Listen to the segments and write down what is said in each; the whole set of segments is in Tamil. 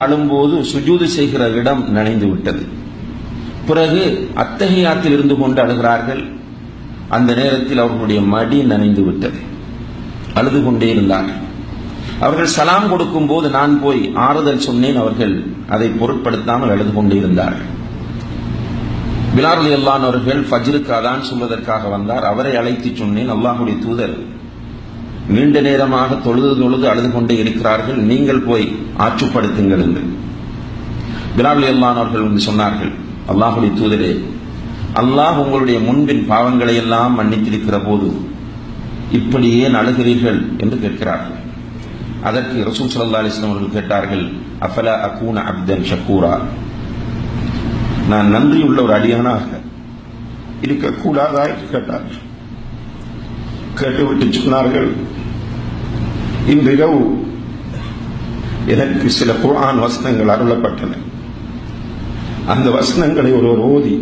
அழும்போது சுஜூது செய்கிற இடம் நனைந்து விட்டது பிறகு அத்தகையாத்தில் இருந்து கொண்டு அழுகிறார்கள் அந்த நேரத்தில் அவர்களுடைய மடி நனைந்து விட்டது அழுது கொண்டே இருந்தார்கள் அவர்கள் சலாம் கொடுக்கும் போது நான் போய் ஆறுதல் சொன்னேன் அவர்கள் அதை பொருட்படுத்தாமல் அழுது கொண்டே இருந்தார்கள் பிலாரலி அல்லான் அவர்கள் ஃபஜ்ருக்கு அதான் சொல்வதற்காக வந்தார் அவரை அழைத்து சொன்னேன் அல்லாஹுடைய தூதர் நீண்ட நேரமாக தொழுது தொழுது அழுது கொண்டே இருக்கிறார்கள் நீங்கள் போய் ஆற்றுப்படுத்துங்கள் என்று பிலால் அல்லான் அவர்கள் வந்து சொன்னார்கள் அல்லாஹுடைய தூதரே அல்லாஹ் உங்களுடைய முன்பின் பாவங்களை எல்லாம் மன்னித்திருக்கிற போது இப்படி ஏன் அழுகிறீர்கள் என்று கேட்கிறார்கள் அதற்கு ரசூல் சல்லா அலிஸ்லாம் அவர்கள் கேட்டார்கள் அஃபலா அகூன அப்தன் ஷக்கூரா நான் நன்றியுள்ள ஒரு அடியானாக இருக்கக்கூடாதா என்று கேட்டார்கள் கேட்டுவிட்டு சொன்னார்கள் இன்றிரவு எனக்கு சில குர்ஆன் வசனங்கள் அருளப்பட்டன அந்த வசனங்களை ஒருவர் ஓதி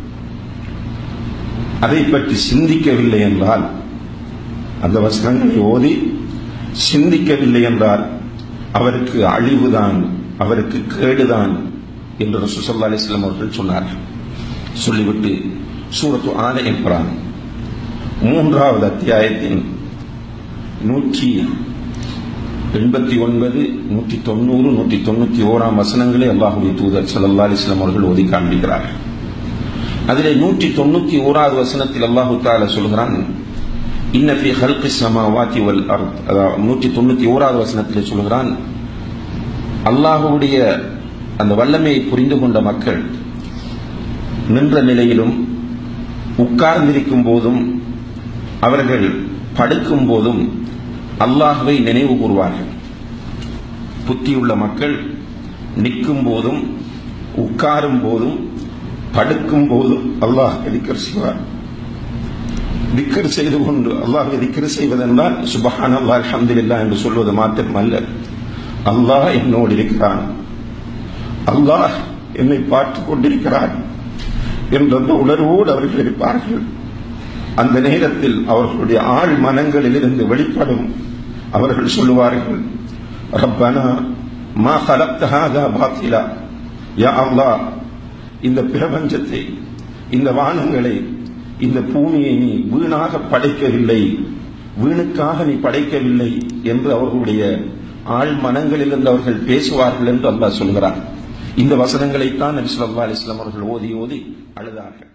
அதை பற்றி சிந்திக்கவில்லை என்றால் அந்த வசனங்களை ஓதி சிந்திக்கவில்லை என்றால் அவருக்கு அழிவுதான் அவருக்கு கேடுதான் என்று ரசூசல்லா அலிஸ்லாம் அவர்கள் சொன்னார்கள் சொல்லிவிட்டு சூரத்து ஆல இம்ரான் மூன்றாவது அத்தியாயத்தின் நூற்றி எண்பத்தி ஒன்பது நூற்றி தொண்ணூறு நூற்றி தொண்ணூத்தி ஓராம் வசனங்களை அல்லாஹுடைய தூதர் சல்லா அலிஸ்லாம் அவர்கள் ஓதி காண்பிக்கிறார்கள் அதிலே நூற்றி தொண்ணூத்தி ஓராவது வசனத்தில் அல்லாஹு தால சொல்கிறான் இன்னஃபி ஹல்கி சமாவாத்தி வல் அர்த் அதாவது நூற்றி தொண்ணூத்தி ஓராவது வசனத்தில் சொல்கிறான் அல்லாஹுடைய அந்த வல்லமையை புரிந்து கொண்ட மக்கள் நின்ற நிலையிலும் உட்கார்ந்திருக்கும் போதும் அவர்கள் படுக்கும் போதும் அல்லாஹுவை நினைவு கூறுவார்கள் புத்தியுள்ள மக்கள் நிற்கும் போதும் உட்காரும் போதும் படுக்கும் போதும் அல்லாஹ் திக்கர் செய்வார் திக்கர் செய்து கொண்டு அல்லாஹ் திக்கர் செய்வதென்றால் சுபஹான் அல்லாஹ் அலமதுல்லா என்று சொல்வது மாத்திரமல்ல அல்லாஹ் என்னோடு இருக்கிறான் அல்லாஹ் என்னை பார்த்துக் கொண்டிருக்கிறான் என்ற உணர்வோடு அவர்கள் இருப்பார்கள் அந்த நேரத்தில் அவர்களுடைய ஆழ் மனங்களில் இருந்து வெளிப்படும் அவர்கள் சொல்லுவார்கள் ரப்பனா மா கலப்த ஹாதா பாத்திலா யா அல்லாஹ் இந்த பிரபஞ்சத்தை இந்த வானங்களை இந்த பூமியை நீ வீணாக படைக்கவில்லை வீணுக்காக நீ படைக்கவில்லை என்று அவர்களுடைய ஆழ் மனங்களிலிருந்து அவர்கள் பேசுவார்கள் என்று அல்லாஹ் சொல்கிறார் இந்த வசனங்களைத்தான் நபி சொல்லா அலிஸ்லாம் அவர்கள் ஓதி ஓதி அழுதார்கள்